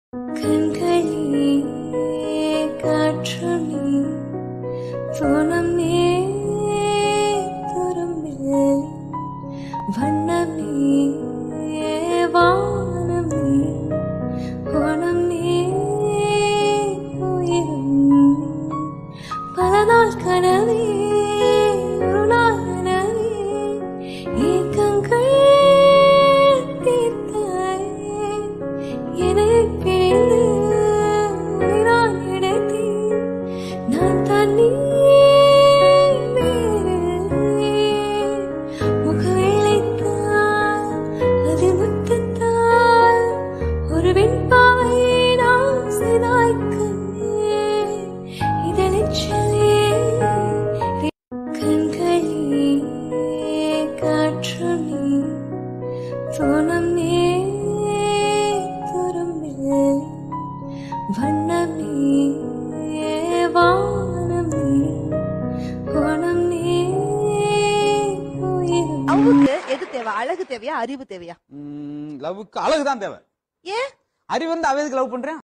கண்களே காற்று நீ துணமே துரும்பில் வண்ணமே வானமே வனமே உயிரும் பல நாள் கனவே ஒரு நாள் கனவே ஏக்கங்கள் தீர்த்தாயே என்னை பிரிந்து உயிரால் எடுத்தேன் நான் தண்ணி முகவேளைத்தால் அது முத்தத்தால் ஒரு வெண்பாவை நாம் செய்தாய்க்கண்ணே இதழிச்சலே கண்களே காற்று நீ துணமே துரும்பில் வண்ணமே வானமே குணமே உயிரும் லவ்வுக்கு எது தேவை அழகு தேவையா அறிவு தேவையா லவ்வுக்கு அழகு தான் தேவை ஏன் அறிவு வந்து அவ எதுக்கு லவ் பண்றேன்